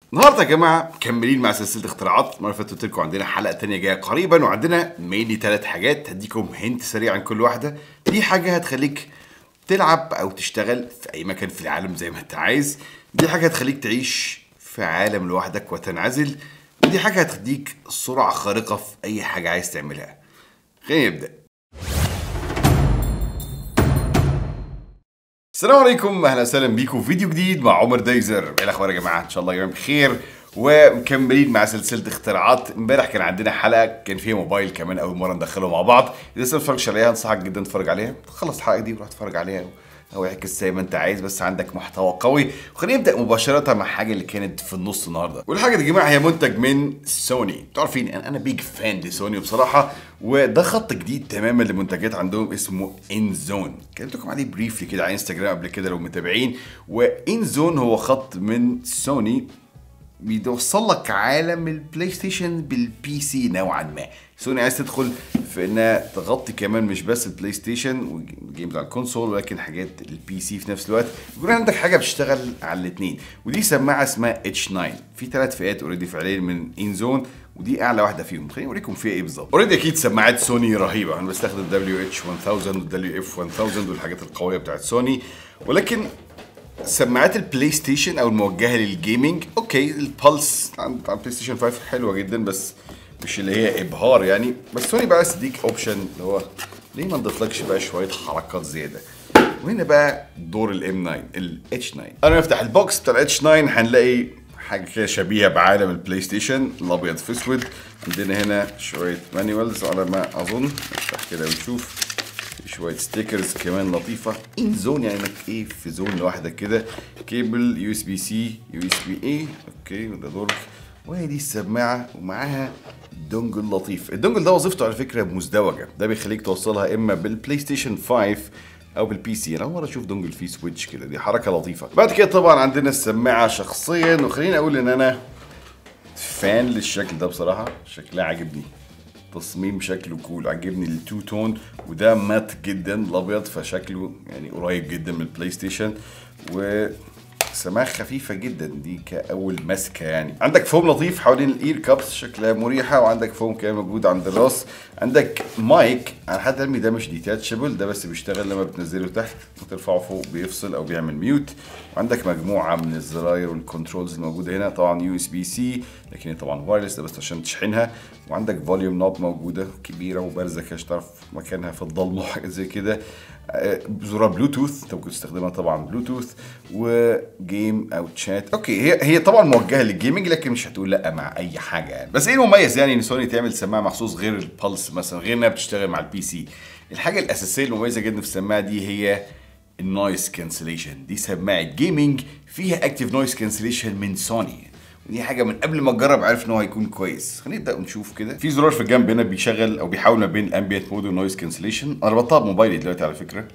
النهارده يا جماعه مكملين مع سلسله اختراعات المره اللي فاتت قلت لكم عندنا حلقه تانية جايه قريبا وعندنا مينلي ثلاث حاجات هديكم هنت سريع عن كل واحده دي حاجه هتخليك تلعب او تشتغل في اي مكان في العالم زي ما انت عايز دي حاجه هتخليك تعيش في عالم لوحدك وتنعزل ودي حاجه هتديك سرعه خارقه في اي حاجه عايز تعملها خلينا نبدا السلام عليكم اهلا وسهلا بيكم في فيديو جديد مع عمر دايزر ايه الاخبار يا جماعه ان شاء الله يوم بخير ومكملين مع سلسله اختراعات امبارح كان عندنا حلقه كان فيها موبايل كمان اول مره ندخله مع بعض اذا لسه ما اتفرجتش عليها انصحك جدا تتفرج عليها تخلص الحلقه دي وروح اتفرج عليها او اعكس زي ما انت عايز بس عندك محتوى قوي وخلينا نبدا مباشره مع حاجه اللي كانت في النص النهارده والحاجه دي يا جماعه هي منتج من سوني انتوا عارفين انا انا بيج فان لسوني بصراحه وده خط جديد تماما لمنتجات عندهم اسمه ان زون كلمت لكم عليه بريفلي كده على انستجرام قبل كده لو متابعين وان زون هو خط من سوني بيوصل لك عالم البلاي ستيشن بالبي سي نوعا ما سوني عايز تدخل في انها تغطي كمان مش بس البلاي ستيشن والجيمز على الكونسول ولكن حاجات البي سي في نفس الوقت يكون عندك حاجه بتشتغل على الاثنين ودي سماعه اسمها اتش 9 في ثلاث فئات اوريدي فعليا من ان زون ودي اعلى واحده فيهم خليني اوريكم فيها ايه بالظبط اوريدي اكيد سماعات سوني رهيبه انا بستخدم دبليو اتش 1000 ودبليو اف 1000 والحاجات القويه بتاعت سوني ولكن سماعات البلاي ستيشن او الموجهه للجيمنج اوكي البلس عند على البلاي ستيشن 5 حلوه جدا بس مش اللي هي ابهار يعني بس سوني بقى عايز تديك اوبشن اللي هو ليه ما نضيفلكش بقى شويه حركات زياده وهنا بقى دور الام 9 الاتش 9 انا نفتح البوكس بتاع الاتش 9 هنلاقي حاجه كده شبيهه بعالم البلاي ستيشن الابيض في اسود عندنا هنا شويه مانيوالز على ما اظن نفتح كده ونشوف شويه ستيكرز كمان لطيفه ان زون يعني انك ايه في زون لوحدك كده كيبل يو اس بي سي يو اس بي اي اوكي وده دورك وهي دي السماعه ومعاها دونجل لطيف الدونجل ده وظيفته على فكره مزدوجه ده بيخليك توصلها اما بالبلاي ستيشن 5 او بالبي سي انا اول مره اشوف دونجل فيه سويتش كده دي حركه لطيفه بعد كده طبعا عندنا السماعه شخصيا وخليني اقول ان انا فان للشكل ده بصراحه شكلها عاجبني تصميم شكله كول عجبني التو تون وده مات جدا الابيض فشكله يعني قريب جدا من البلاي ستيشن و سماعة خفيفة جدا دي كأول مسكة يعني عندك فوم لطيف حوالين الاير كابس شكلها مريحة وعندك فوم كمان موجود عند الراس عندك مايك على حد علمي ده مش ديتاتشبل ده بس بيشتغل لما بتنزله تحت وترفعه فوق بيفصل او بيعمل ميوت وعندك مجموعة من الزراير والكنترولز الموجودة هنا طبعا يو اس بي سي لكن طبعا وايرلس ده بس عشان تشحنها وعندك فوليوم نوب موجودة كبيرة وبارزة كده عشان تعرف مكانها في الضلمة وحاجة زي كده زرار بلوتوث انت ممكن تستخدمها طبعا بلوتوث وجيم او تشات اوكي هي هي طبعا موجهه للجيمنج لكن مش هتقول لا مع اي حاجه يعني بس ايه المميز يعني ان سوني تعمل سماعه مخصوص غير البلس مثلا غير انها بتشتغل مع البي سي الحاجه الاساسيه المميزه جدا في السماعه دي هي النويز كانسليشن دي سماعه جيمنج فيها اكتيف نويز كانسليشن من سوني ودي حاجه من قبل ما تجرب عارف ان هو هيكون كويس خلينا نبدا ونشوف كده في زرار في الجنب هنا بيشغل او بيحاول ما بين الامبيانت مود والنويز كانسليشن انا ربطتها بموبايلي دلوقتي على فكره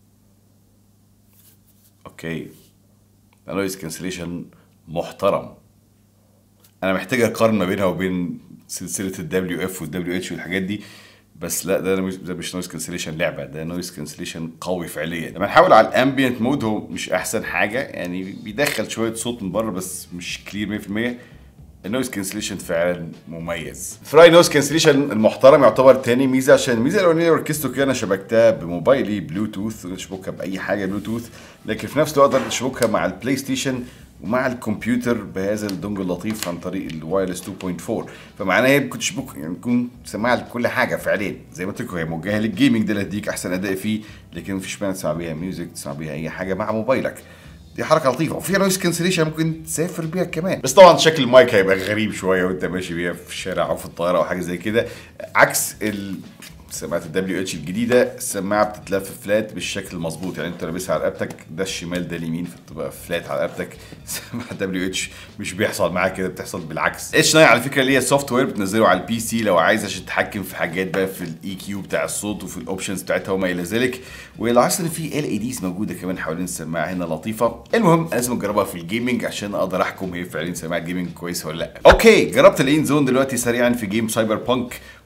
اوكي نويز كانسليشن محترم انا محتاج اقارن ما بينها وبين سلسله الدبليو اف والدبليو اتش والحاجات دي بس لا ده مش ده مش نويز كانسليشن لعبه ده نويز كانسليشن قوي فعليا لما نحاول على الامبيانت مود هو مش احسن حاجه يعني بيدخل شويه صوت من بره بس مش كلير 100% النويز كانسليشن فعلا مميز فراي نويز كانسليشن المحترم يعتبر تاني ميزه عشان الميزه الاولانيه اللي ركزتوا كده انا شبكتها بموبايلي بلوتوث اشبكها باي حاجه بلوتوث لكن في نفس الوقت اقدر اشبكها مع البلاي ستيشن ومع الكمبيوتر بهذا الدونج اللطيف عن طريق الوايرلس 2.4 فمعناها هي ممكن تشبك يعني تكون سماعه لكل حاجه فعليا زي ما قلت لكم هي موجهه للجيمنج ده اللي هيديك احسن اداء فيه لكن مفيش مانع تسمع بيها ميوزك تسمع بيها اي حاجه مع موبايلك دي حركه لطيفه وفيها نويز كانسليشن ممكن تسافر بيها كمان بس طبعا شكل المايك هيبقى غريب شويه وانت ماشي بيها في الشارع او في الطياره او حاجه زي كده عكس ال سماعه الدبليو اتش الجديده السماعه بتتلف فلات بالشكل المظبوط يعني انت لابسها على رقبتك ده الشمال ده اليمين فبتبقى فلات على رقبتك سماعه الدبليو اتش مش بيحصل معاها كده بتحصل بالعكس اتش 9 على فكره ليها سوفت وير بتنزله على البي سي لو عايز عشان تتحكم في حاجات بقى في الاي كيو بتاع الصوت وفي الاوبشنز بتاعتها وما الى ذلك ولاحظت ان في ال اي ديز موجوده كمان حوالين السماعه هنا لطيفه المهم لازم اجربها في الجيمنج عشان اقدر احكم هي فعلا سماعه جيمنج كويسه ولا لا اوكي جربت الان زون دلوقتي سريعا في جيم سايبر بانك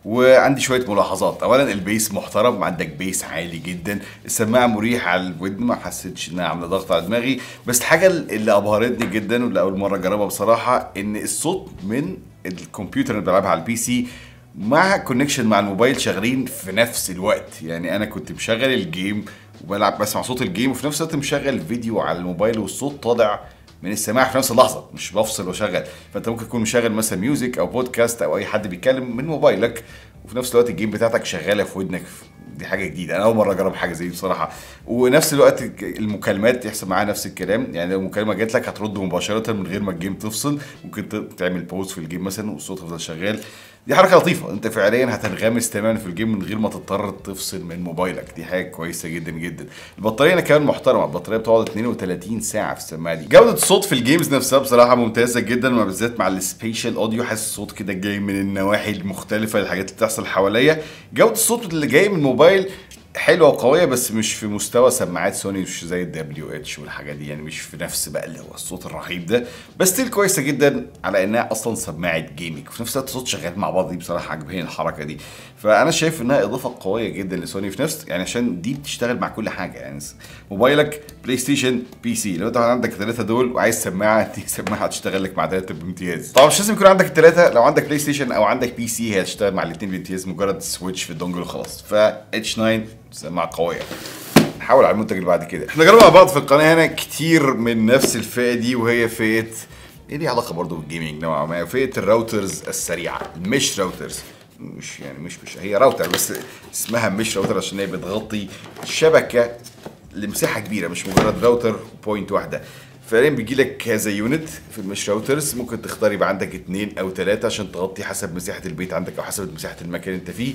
وعندي شويه ملاحظات اولا البيس محترم عندك بيس عالي جدا السماعه مريحه على الودن ما حسيتش انها عامله ضغط على دماغي بس الحاجه اللي ابهرتني جدا واللي اول مره اجربها بصراحه ان الصوت من الكمبيوتر اللي بلعبها على البي سي مع كونكشن مع الموبايل شغالين في نفس الوقت يعني انا كنت مشغل الجيم وبلعب بسمع صوت الجيم وفي نفس الوقت مشغل فيديو على الموبايل والصوت طالع من السماعه في نفس اللحظه مش بفصل واشغل فانت ممكن تكون مشغل مثلا ميوزك او بودكاست او اي حد بيتكلم من موبايلك وفي نفس الوقت الجيم بتاعتك شغاله في ودنك دي حاجه جديده انا اول مره اجرب حاجه زي دي بصراحه ونفس الوقت المكالمات يحصل معاها نفس الكلام يعني لو مكالمه جات لك هترد مباشره من غير ما الجيم تفصل ممكن ت- تعمل بوز في الجيم مثلا والصوت يفضل شغال دي حركه لطيفه انت فعليا هتنغمس تماما في الجيم من غير ما تضطر تفصل من موبايلك دي حاجه كويسه جدا جدا البطاريه هنا كمان محترمه البطاريه بتقعد 32 ساعه في السماعه دي جوده الصوت في الجيمز نفسها بصراحه ممتازه جدا وما بالذات مع السبيشال اوديو حاسس الصوت كده جاي من النواحي المختلفه للحاجات اللي بتحصل حواليا جوده الصوت اللي جاي من الموبايل حلوه وقويه بس مش في مستوى سماعات سوني مش زي الدبليو اتش والحاجات دي يعني مش في نفس بقى اللي هو الصوت الرهيب ده بس ستيل كويسه جدا على انها اصلا سماعه جيمنج وفي نفس الوقت الصوت شغال مع بعض دي بصراحه عجباني الحركه دي فانا شايف انها اضافه قويه جدا لسوني في نفس يعني عشان دي بتشتغل مع كل حاجه يعني موبايلك بلاي ستيشن بي سي لو انت عندك الثلاثه دول وعايز سماعه دي سماعه هتشتغل لك مع ثلاثه بامتياز طبعا مش لازم يكون عندك الثلاثه لو عندك بلاي ستيشن او عندك بي سي هي هتشتغل مع الاثنين بامتياز مجرد سويتش في الدونجل وخلاص ف اتش 9 سماعه قويه نحاول على المنتج اللي بعد كده احنا جربنا مع بعض في القناه هنا كتير من نفس الفئه دي وهي فئه ايه ليها علاقه برضه بالجيمنج نوعا ما فئه الراوترز السريعه المش راوترز مش يعني مش مش هي راوتر بس اسمها مش راوتر عشان هي بتغطي شبكه لمساحه كبيره مش مجرد راوتر بوينت واحده فعليا بيجي لك كذا يونت في المش راوترز ممكن تختار يبقى عندك اتنين او تلاتة عشان تغطي حسب مساحه البيت عندك او حسب مساحه المكان اللي انت فيه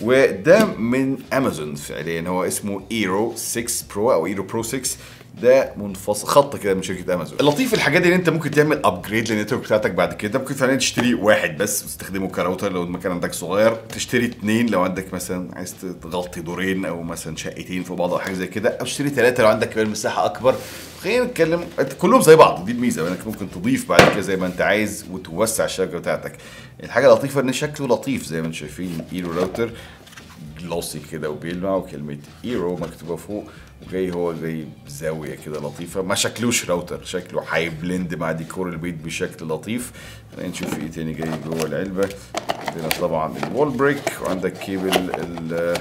وده من امازون فعليا هو اسمه ايرو 6 برو او ايرو برو 6 ده منفصل خط كده من شركه امازون اللطيف في الحاجات دي ان انت ممكن تعمل ابجريد للنتورك بتاعتك بعد كده ممكن فعلا تشتري واحد بس وتستخدمه كراوتر لو المكان عندك صغير تشتري اتنين لو عندك مثلا عايز تغطي دورين او مثلا شقتين في بعض او حاجه زي كده او تشتري ثلاثه لو عندك كمان مساحه اكبر خلينا نتكلم كلهم زي بعض دي الميزه انك ممكن تضيف بعد كده زي ما انت عايز وتوسع الشبكه بتاعتك الحاجه اللطيفه ان شكله لطيف زي ما انتم شايفين ايرو راوتر جلوسي كده وبيلمع وكلمة ايرو مكتوبة فوق وجاي هو زي زاوية كده لطيفة ما شكلوش راوتر شكله هيبلند مع ديكور البيت بشكل لطيف خلينا نشوف ايه تاني جاي جوه العلبة عندنا طبعا الوول بريك وعندك كيبل ال-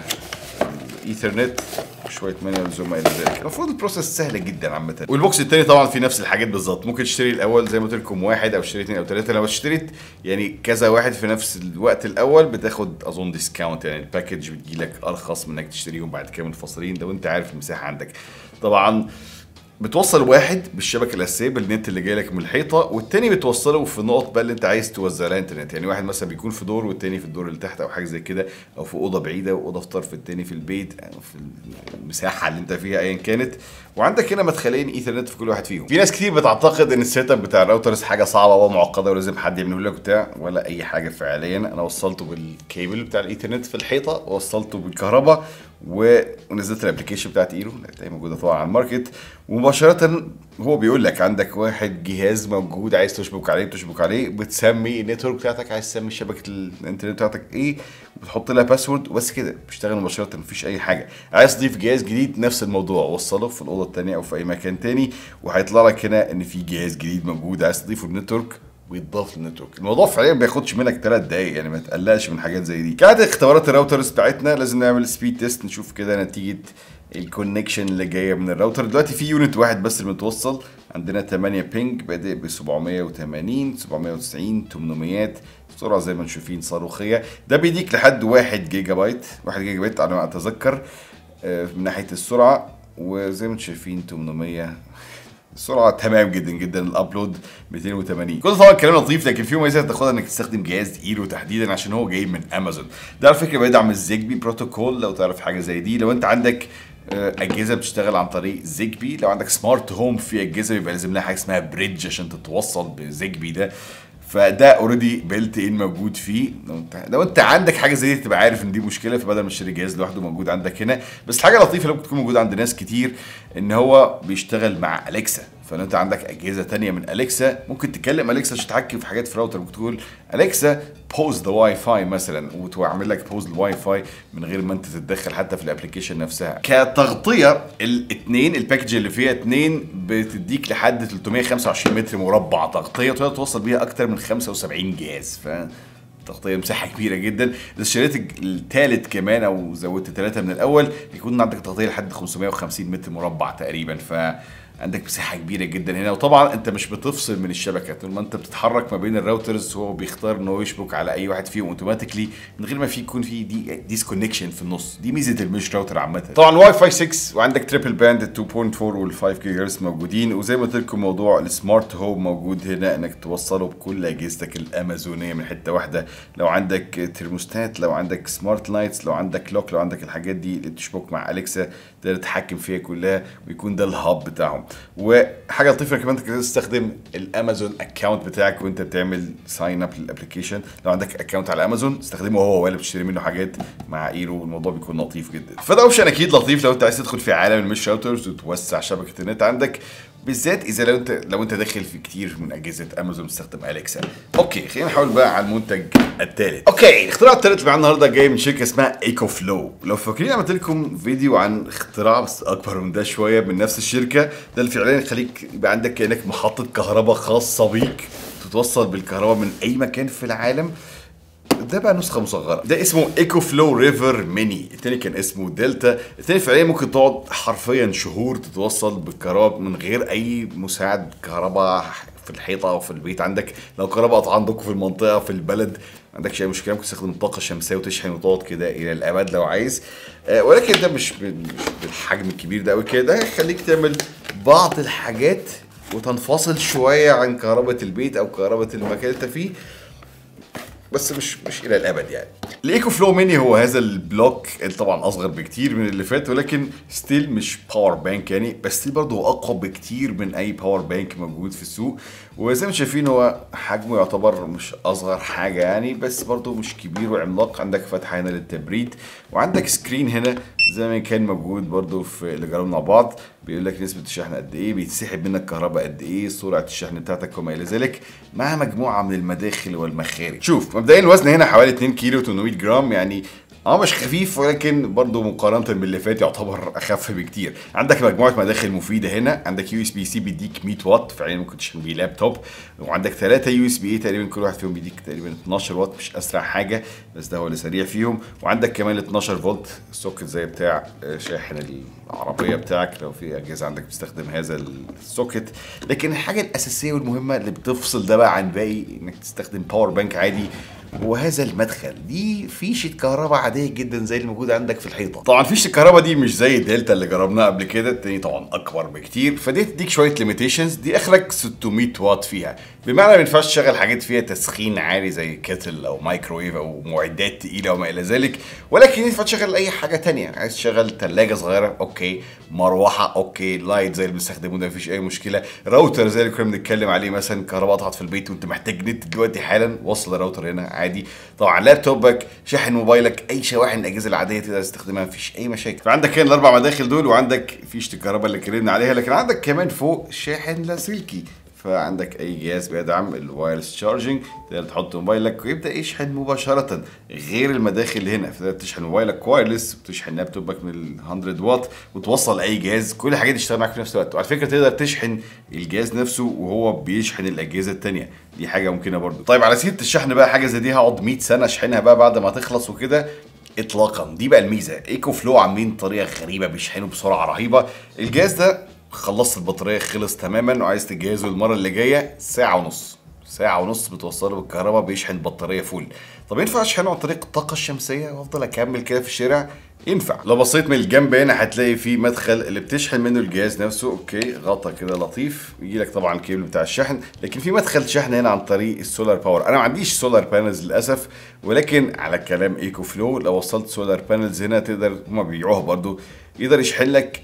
الايثرنت شويه مانيوالز وما الى ذلك المفروض البروسيس سهله جدا عامه والبوكس التاني طبعا فيه نفس الحاجات بالظبط ممكن تشتري الاول زي ما قلت لكم واحد او تشتري اثنين او ثلاثه لو اشتريت يعني كذا واحد في نفس الوقت الاول بتاخد اظن ديسكاونت يعني الباكج بتجي لك ارخص من انك تشتريهم بعد كده منفصلين لو انت عارف المساحه عندك طبعا بتوصل واحد بالشبكه الاساسيه بالنت اللي جاي لك من الحيطه والتاني بتوصله في النقط بقى اللي انت عايز توزع لها انترنت يعني واحد مثلا بيكون في دور والتاني في الدور اللي تحت او حاجه زي كده او في اوضه بعيده واوضه في طرف التاني في البيت او في المساحه اللي انت فيها ايا كانت وعندك هنا مدخلين ايثرنت في كل واحد فيهم في ناس كتير بتعتقد ان السيت اب بتاع الراوترز حاجه صعبه ومعقده ولازم حد يعمله لك بتاع ولا اي حاجه فعليا انا وصلته بالكيبل بتاع الايثرنت في الحيطه ووصلته بالكهرباء و- ونزلت الابلكيشن بتاعت ايرو هتلاقيها موجوده طبعا على الماركت ومباشره هو بيقول لك عندك واحد جهاز موجود عايز تشبك عليه بتشبك عليه بتسمي النتورك بتاعتك عايز تسمي شبكه الانترنت بتاعتك ايه بتحط لها باسورد وبس كده بيشتغل مباشره مفيش اي حاجه عايز تضيف جهاز جديد نفس الموضوع وصله في الاوضه الثانيه او في اي مكان تاني وهيطلع لك هنا ان في جهاز جديد موجود عايز تضيفه للنتورك ويتضاف للنتورك الموضوع فعليا ما بياخدش منك ثلاث دقايق يعني ما تقلقش من حاجات زي دي كانت اختبارات الراوترز بتاعتنا لازم نعمل سبيد تيست نشوف كده نتيجه الكونكشن اللي جايه من الراوتر دلوقتي في يونت واحد بس اللي متوصل عندنا 8 بينج بادئ ب 780 790 800 سرعه زي ما انتم شايفين صاروخيه ده بيديك لحد 1 جيجا بايت 1 جيجا بايت على ما اتذكر آه، من ناحيه السرعه وزي ما انتم شايفين 800 السرعه تمام جدا جدا الابلود 280 كل طبعا كلام لطيف لكن في مميزات تاخدها انك تستخدم جهاز ايرو تحديدا عشان هو جاي من امازون ده على فكره بيدعم الزيجبي بروتوكول لو تعرف حاجه زي دي لو انت عندك آه، اجهزه بتشتغل عن طريق زيجبي لو عندك سمارت هوم في اجهزه بيبقى لازم لها حاجه اسمها بريدج عشان تتوصل بزيجبي ده فده اوريدي بيلت ان موجود فيه لو انت لو انت عندك حاجه زي دي تبقى عارف ان دي مشكله فبدل ما تشتري جهاز لوحده موجود عندك هنا بس الحاجه لطيفه اللي ممكن تكون موجوده عند ناس كتير ان هو بيشتغل مع اليكسا فلو انت عندك اجهزه تانية من اليكسا ممكن تكلم اليكسا عشان تتحكم في حاجات في الراوتر ممكن تقول اليكسا بوز ذا واي فاي مثلا وتعمل لك بوز الواي فاي من غير ما انت تتدخل حتى في الابلكيشن نفسها كتغطيه الاثنين الباكج اللي فيها اثنين بتديك لحد 325 متر مربع تغطيه تقدر توصل بيها اكتر من 75 جهاز ف تغطيه مساحه كبيره جدا اذا اشتريت الثالث كمان او زودت ثلاثه من الاول يكون عندك تغطيه لحد 550 متر مربع تقريبا ف عندك مساحه كبيره جدا هنا وطبعا انت مش بتفصل من الشبكه طول ما انت بتتحرك ما بين الراوترز هو بيختار ان هو يشبك على اي واحد فيهم اوتوماتيكلي من غير ما في يكون في دي ديسكونكشن في النص دي ميزه المش راوتر عامه طبعا واي فاي 6 وعندك تريبل باند 2.4 وال 5 جيجا هرتز موجودين وزي ما قلت لكم موضوع السمارت هوم موجود هنا انك توصله بكل اجهزتك الامازونيه من حته واحده لو عندك ترموستات لو عندك سمارت لايتس لو عندك لوك لو عندك الحاجات دي اللي بتشبك مع اليكسا تقدر تتحكم فيها كلها ويكون ده الهاب بتاعهم وحاجه لطيفه كمان انك تستخدم الامازون اكونت بتاعك وانت بتعمل ساين اب للابلكيشن لو عندك اكونت على امازون استخدمه هو ولا بتشتري منه حاجات مع ايرو الموضوع بيكون لطيف جدا فده اوبشن اكيد لطيف لو انت عايز تدخل في عالم المش راوترز وتوسع شبكه النت عندك بالذات اذا لو انت لو انت داخل في كتير من اجهزه امازون بتستخدم اليكسا اوكي خلينا نحاول بقى على المنتج الثالث اوكي الاختراع الثالث اللي معانا النهارده جاي من شركه اسمها ايكو فلو لو فاكرين عملت لكم فيديو عن اختراع بس اكبر من ده شويه من نفس الشركه ده اللي فعليا يخليك يبقى عندك كانك محطه كهرباء خاصه بيك تتوصل بالكهرباء من اي مكان في العالم ده بقى نسخه مصغره ده اسمه ايكو فلو ريفر ميني التاني كان اسمه دلتا التاني فعليا ممكن تقعد حرفيا شهور تتوصل بالكهرباء من غير اي مساعد كهرباء في الحيطه او في البيت عندك لو كهرباء قطع عندكم في المنطقه في البلد ما عندكش اي مشكله ممكن تستخدم الطاقه الشمسيه وتشحن وتقعد كده الى الابد لو عايز آه ولكن ده مش بال- مش بالحجم الكبير ده قوي كده ده هيخليك تعمل بعض الحاجات وتنفصل شويه عن كهرباء البيت او كهرباء المكان اللي انت فيه بس مش مش الى الابد يعني الايكو فلو ميني هو هذا البلوك اللي طبعا اصغر بكتير من اللي فات ولكن ستيل مش باور بانك يعني بس ستيل برضه هو اقوى بكتير من اي باور بانك موجود في السوق وزي ما شايفين هو حجمه يعتبر مش اصغر حاجه يعني بس برضه مش كبير وعملاق عندك فتحه هنا للتبريد وعندك سكرين هنا زي ما كان موجود برضه في اللي جربنا مع بعض بيقول لك نسبه الشحن قد ايه بيتسحب منك كهرباء قد ايه سرعه الشحن بتاعتك وما الى ذلك مع مجموعه من المداخل والمخارج شوف مبدئيا الوزن هنا حوالي 2 كيلو 800 جرام يعني اه مش خفيف ولكن برضه مقارنه باللي فات يعتبر اخف بكتير عندك مجموعه مداخل مفيده هنا عندك يو اس بي سي بيديك 100 واط فعليا ممكن تشحن بيه لابتوب وعندك ثلاثه يو اس بي اي تقريبا كل واحد فيهم بيديك تقريبا 12 واط مش اسرع حاجه بس ده هو اللي سريع فيهم وعندك كمان ال 12 فولت سوكت زي بتاع آه، شاحن العربيه بتاعك لو في اجهزه عندك بتستخدم هذا السوكت لكن الحاجه الاساسيه والمهمه اللي بتفصل ده بقى عن باقي انك تستخدم باور بانك عادي وهذا المدخل دي فيشه كهرباء عاديه جدا زي اللي موجوده عندك في الحيطه طبعا فيشه الكهرباء دي مش زي الدلتا اللي جربناها قبل كده التاني طبعا اكبر بكتير فدي تديك شويه ليميتيشنز دي اخرك 600 واط فيها بمعنى ما ينفعش تشغل حاجات فيها تسخين عالي زي كاتل او مايكرويف او معدات تقيله وما الى ذلك ولكن ينفع تشغل اي حاجه تانية عايز تشغل ثلاجه صغيره اوكي مروحه اوكي لايت زي اللي بنستخدمه ده مفيش اي مشكله راوتر زي اللي كنا بنتكلم عليه مثلا كهرباء قطعت في البيت وانت محتاج نت دلوقتي حالا وصل الراوتر هنا عادي طبعا لابتوبك شاحن موبايلك اي شواحن الاجهزه العاديه تقدر تستخدمها مفيش اي مشاكل فعندك هنا الاربع مداخل دول وعندك فيشه الكهرباء اللي اتكلمنا عليها لكن عندك كمان فوق شاحن لاسلكي فعندك اي جهاز بيدعم الوايرلس تشارجنج تقدر تحط موبايلك ويبدا يشحن مباشره غير المداخل اللي هنا فتقدر تشحن موبايلك وايرلس وتشحن لابتوبك من ال 100 واط وتوصل اي جهاز كل الحاجات دي تشتغل معاك في نفس الوقت وعلى فكره تقدر تشحن الجهاز نفسه وهو بيشحن الاجهزه التانيه دي حاجه ممكنه برضو طيب على سيره الشحن بقى حاجه زي دي هقعد 100 سنه اشحنها بقى بعد ما تخلص وكده اطلاقا دي بقى الميزه ايكو فلو عاملين طريقه غريبه بيشحنوا بسرعه رهيبه الجهاز ده خلصت البطاريه خلص تماما وعايز تجهزه المره اللي جايه ساعه ونص ساعة ونص بتوصله بالكهرباء بيشحن بطارية فول طب ينفع اشحنه عن طريق الطاقة الشمسية وافضل اكمل كده في الشارع ينفع لو بصيت من الجنب هنا هتلاقي في مدخل اللي بتشحن منه الجهاز نفسه اوكي غطا كده لطيف يجي لك طبعا الكيبل بتاع الشحن لكن في مدخل شحن هنا عن طريق السولار باور انا ما عنديش سولار بانلز للاسف ولكن على كلام ايكو فلو لو وصلت سولار بانلز هنا تقدر هما بيبيعوها برضو يقدر يشحن لك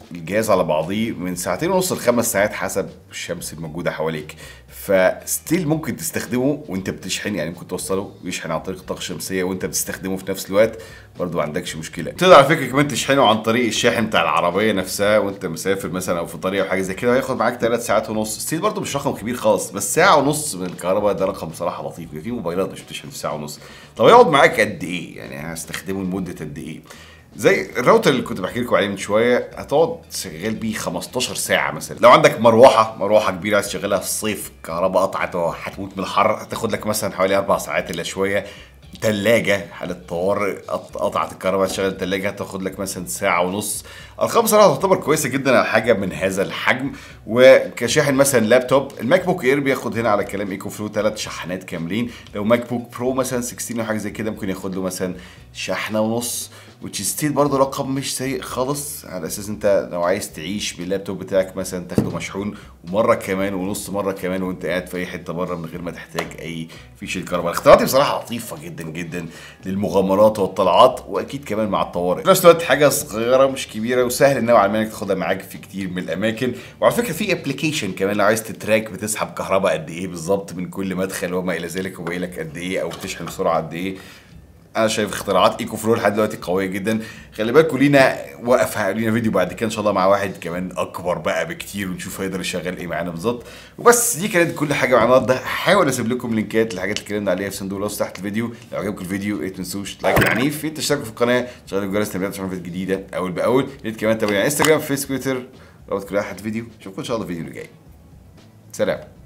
الجهاز على بعضيه من ساعتين ونص لخمس ساعات حسب الشمس الموجوده حواليك فستيل ممكن تستخدمه وانت بتشحن يعني ممكن توصله ويشحن عن طريق الطاقه الشمسيه وانت بتستخدمه في نفس الوقت برضه ما عندكش مشكله تقدر على فكره كمان تشحنه عن طريق الشاحن بتاع العربيه نفسها وانت مسافر مثلا او في طريق او حاجه زي كده هياخد معاك ثلاث ساعات ونص ستيل برضه مش رقم كبير خالص بس ساعه ونص من الكهرباء ده رقم بصراحه لطيف في موبايلات مش بتشحن في ساعه ونص طب هيقعد معاك قد ايه يعني هستخدمه لمده قد ايه زي الراوتر اللي كنت بحكي لكم عليه من شويه هتقعد شغال بيه 15 ساعه مثلا لو عندك مروحه مروحه كبيره عايز تشغلها في الصيف كهرباء قطعت هتموت من الحر هتاخد لك مثلا حوالي اربع ساعات الا شويه تلاجة حالة طوارئ قط- قطعت الكهرباء تشغل التلاجة هتاخد لك مثلا ساعة ونص أرقام بصراحة تعتبر كويسة جدا على حاجة من هذا الحجم وكشاحن مثلا لابتوب الماك بوك اير بياخد هنا على كلام ايكو فلو ثلاث شحنات كاملين لو ماك بوك برو مثلا 16 او حاجة زي كده ممكن ياخد له مثلا شحنة ونص which is still برضه رقم مش سيء خالص على اساس انت لو عايز تعيش باللابتوب بتاعك مثلا تاخده مشحون ومره كمان ونص مره كمان وانت قاعد في اي حته بره من غير ما تحتاج اي فيشه كهرباء الاختراعات دي بصراحه لطيفه جدا جدا للمغامرات والطلعات واكيد كمان مع الطوارئ في نفس الوقت حاجه صغيره مش كبيره وسهل نوعا ما انك تاخدها معاك في كتير من الاماكن وعلى فكره في ابلكيشن كمان لو عايز تتراك بتسحب كهرباء قد ايه بالظبط من كل مدخل وما الى ذلك وباقي لك قد ايه او بتشحن بسرعه قد ايه انا شايف اختراعات ايكو فلو لحد دلوقتي قويه جدا خلي بالكوا لينا وقفه لينا فيديو بعد كده ان شاء الله مع واحد كمان اكبر بقى بكتير ونشوف هيقدر يشغل ايه معانا بالظبط وبس دي كانت كل حاجه معانا النهارده هحاول اسيب لكم لينكات للحاجات اللي اتكلمنا عليها في صندوق الوصف تحت الفيديو لو عجبكم الفيديو ايه تنسوش لايك العنيف في تشتركوا في القناه تشغلوا الجرس تنبيهات عشان فيديوهات جديده اول باول يا ريت كمان تابعونا على انستجرام فيسبوك تويتر رابط كل واحد تحت الفيديو اشوفكم ان شاء الله الفيديو اللي جاي سلام